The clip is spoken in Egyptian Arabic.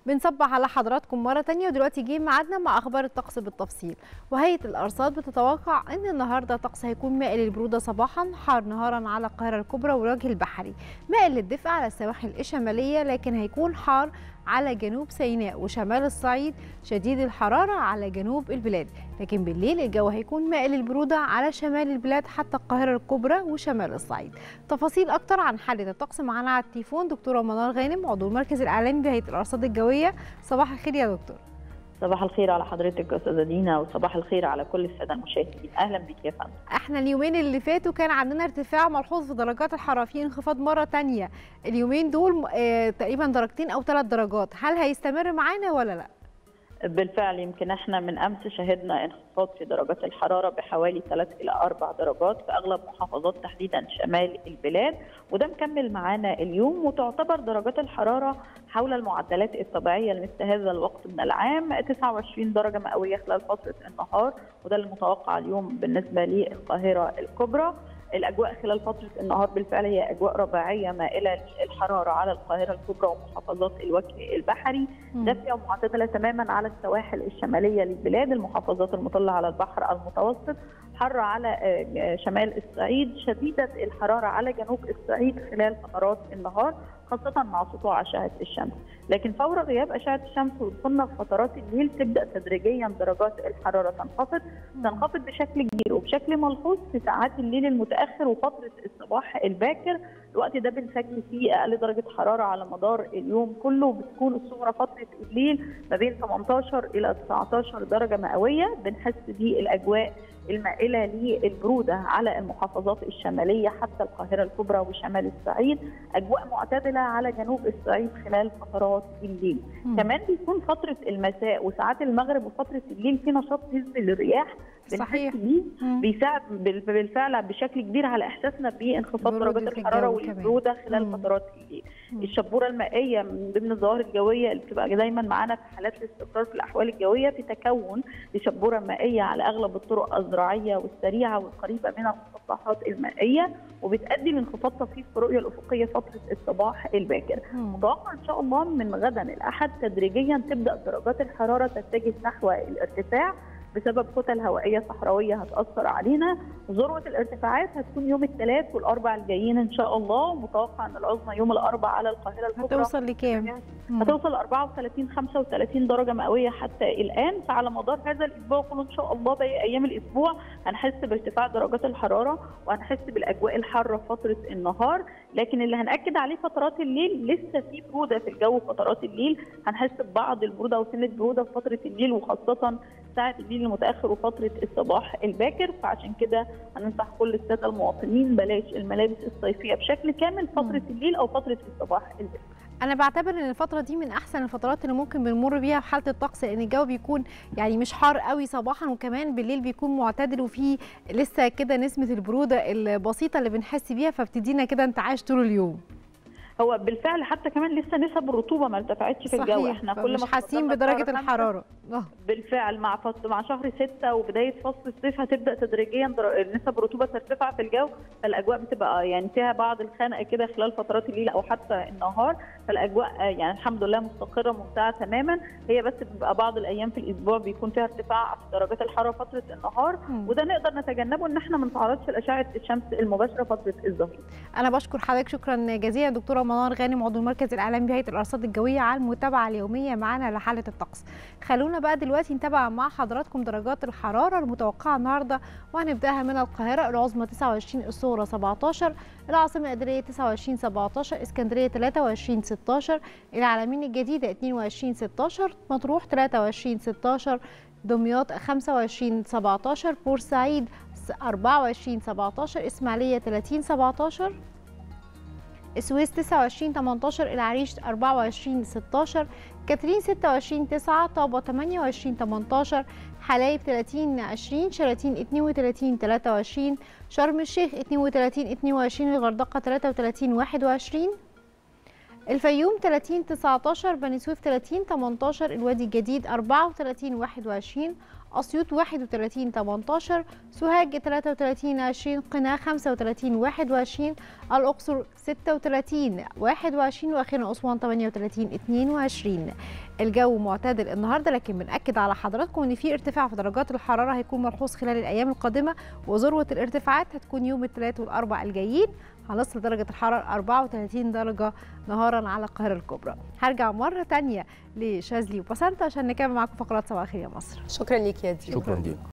بنصبح على حضراتكم مرة تانية ودلوقتي جه ميعادنا مع أخبار الطقس بالتفصيل وهيئة الأرصاد بتتوقع أن النهاردة الطقس هيكون مائل للبرودة صباحا حار نهارا على القاهرة الكبرى والوجه البحري مائل للدفء على السواحل الشمالية لكن هيكون حار على جنوب سيناء وشمال الصعيد شديد الحرارة على جنوب البلاد لكن بالليل الجو هيكون مائل للبرودة على شمال البلاد حتى القاهرة الكبرى وشمال الصعيد تفاصيل أكتر عن حالة الطقس معانا على التليفون دكتورة منار غانم عضو المركز الإعلامي بهيئة الأرصاد الجوية صباح الخير يا دكتور صباح الخير على حضرتك استاذه دينا وصباح الخير على كل الساده المشاهدين اهلا بك يا فندم احنا اليومين اللي فاتوا كان عندنا ارتفاع ملحوظ في درجات الحراره في انخفاض مره تانية اليومين دول اه تقريبا درجتين او ثلاث درجات هل هيستمر معانا ولا لا بالفعل يمكن احنا من امس شهدنا انخفاض في درجات الحراره بحوالي 3 الى 4 درجات في اغلب محافظات تحديدا شمال البلاد وده مكمل معانا اليوم وتعتبر درجات الحراره حول المعدلات الطبيعيه لمثل هذا الوقت من العام 29 درجه مئويه خلال فتره النهار وده المتوقع اليوم بالنسبه للقاهره الكبرى الاجواء خلال فتره النهار بالفعل هي اجواء رباعيه مائله للحراره على القاهره الكبرى ومحافظات الوجه البحري دافيه ومعتدله تماما على السواحل الشماليه للبلاد المحافظات المطله على البحر المتوسط حر على شمال الصعيد شديده الحراره على جنوب الصعيد خلال فترات النهار خاصة مع سطوع أشعة الشمس، لكن فور غياب أشعة الشمس ودخولنا في فترات الليل تبدأ تدريجيا درجات الحرارة تنخفض، تنخفض بشكل كبير وبشكل ملحوظ في ساعات الليل المتأخر وفترة الصباح الباكر، الوقت ده بنسجل فيه أقل درجة حرارة على مدار اليوم كله وبتكون الصغرى فترة الليل ما بين 18 إلى 19 درجة مئوية، بنحس بالأجواء المائله للبروده على المحافظات الشماليه حتى القاهره الكبرى وشمال الصعيد، اجواء معتدله على جنوب الصعيد خلال فترات الليل. م. كمان بيكون فتره المساء وساعات المغرب وفتره الليل في نشاط نسبي للرياح صحيح بيساعد بالفعل بشكل كبير على احساسنا بانخفاض درجات الحراره والبروده خلال مم. فترات الليل. الشبوره المائيه من ضمن الظواهر الجويه اللي بتبقى دايما معانا في حالات الاستقرار في الاحوال الجويه في تكون لشبوره مائيه على اغلب الطرق الزراعيه والسريعه والقريبه من المسطحات المائيه وبتؤدي لانخفاض طفيف في الرؤيه الافقيه فتره الصباح الباكر. متوقع ان شاء الله من غدا الاحد تدريجيا تبدا درجات الحراره تتجه نحو الارتفاع بسبب كتل هوائيه صحراويه هتاثر علينا ذروه الارتفاعات هتكون يوم الثلاث والاربع الجايين ان شاء الله متوقع ان العظمى يوم الاربع على القاهره الكبرى هتوصل لكام؟ هتوصل 34 35 درجه مئويه حتى الان فعلى مدار هذا الاسبوع كله ان شاء الله باقي ايام الاسبوع هنحس بارتفاع درجات الحراره وهنحس بالاجواء الحاره فتره النهار لكن اللي هناكد عليه فترات الليل لسه في بروده في الجو فترات الليل هنحس ببعض البروده وسنه بروده في فتره الليل وخاصه ساعه الليل المتاخر وفتره الصباح الباكر فعشان كده هننصح كل الساده المواطنين بلاش الملابس الصيفيه بشكل كامل فتره الليل او فتره الصباح الباكر انا بعتبر ان الفتره دي من احسن الفترات اللي ممكن بنمر بيها في حاله الطقس لان الجو بيكون يعني مش حار قوي صباحا وكمان بالليل بيكون معتدل وفي لسه كده نسمه البروده البسيطه اللي بنحس بيها فبتدينا كده انتعاش طول اليوم هو بالفعل حتى كمان لسه نسب الرطوبه ما ارتفعتش في الجو احنا كل ما حاسين بدرجه الحراره بالفعل مع فصل مع شهر 6 وبدايه فصل الصيف هتبدا تدريجيا نسب الرطوبه ترتفع في الجو فالاجواء بتبقى يعني فيها بعض الخنقه كده خلال فترات الليل او حتى النهار فالاجواء يعني الحمد لله مستقره ممتعه تماما هي بس بتبقى بعض الايام في الاسبوع بيكون فيها ارتفاع في درجات الحراره فتره النهار م. وده نقدر نتجنبه ان احنا ما نتعرضش لاشعه الشمس المباشره فتره الظهيره. انا بشكر حضرتك شكرا جزيلا دكتوره منار غانم عضو المركز الاعلامي بهيئه الارصاد الجويه على المتابعه اليوميه معنا لحاله الطقس. خلونا بقى دلوقتي نتابع مع حضراتكم درجات الحراره المتوقعه النهارده وهنبداها من القاهره العظمى 29 الصغرى 17 العاصمه الاداريه 29 17 اسكندريه 23 16 العلمين الجديده 22 16 مطروح 23 16 دمياط 25 17 بورسعيد 24 17 اسماعيليه 30 17 السويس 29 18 العريش 24 16 كاترين 26 9 طابة 28 18 حلايب 30 20 شلاتين 32 23 شرم الشيخ 32 22 الغردقة 33 21 الفيوم 30 19 بني سويف 30 18 الوادي الجديد 34 21 أسيوط 31 18 سوهاج 33 20 قنا 35 21 الأقصر 36 21 وأخيرا أسوان 38 22 الجو معتدل النهارده لكن بنأكد على حضراتكم ان في ارتفاع في درجات الحراره هيكون ملحوظ خلال الايام القادمه وذروه الارتفاعات هتكون يوم الثلاث والاربع الجايين هنصل درجه الحراره 34 درجه نهارا على القاهره الكبرى هرجع مره تانية لشاذلي وبسنت عشان نكمل معاكم فقرات صباح الخير يا مصر شكرا ليك يا دي شكرا ليك